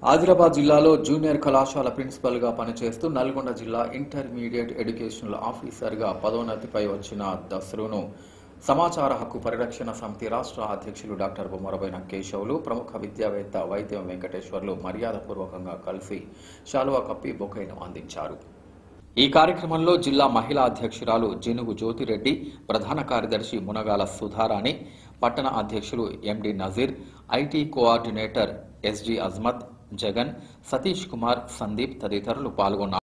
ఆదిలాబాద్ జిల్లాలో జూనియర్ కళాశాల ప్రిన్సిపల్గా పనిచేస్తూ నల్గొండ జిల్లా ఇంటర్మీడియట్ ఎడ్యుకేషనల్ ఆఫీసర్గా పదోన్నతిపై వచ్చిన దసరును సమాచార హక్కు పరిరక్షణ సమితి రాష్ట్ర అధ్యక్షులు డాక్టర్ బొమ్మరబైన కేశవులు ప్రముఖ విద్యావేత్త వైద్యం వెంకటేశ్వర్లు మర్యాదపూర్వకంగా కలిసి శాలువా కప్పి బొకైను అందించారు ఈ కార్యక్రమంలో జిల్లా మహిళా అధ్యక్షురాలు జినుగు జ్యోతిరెడ్డి ప్రధాన కార్యదర్శి మునగాల సుధారాణి పట్టణ అధ్యక్షులు MD Nazeer IT coordinator SG Azmath Jagan Satish Kumar Sandeep తదితరులు పాల్గొన్నారు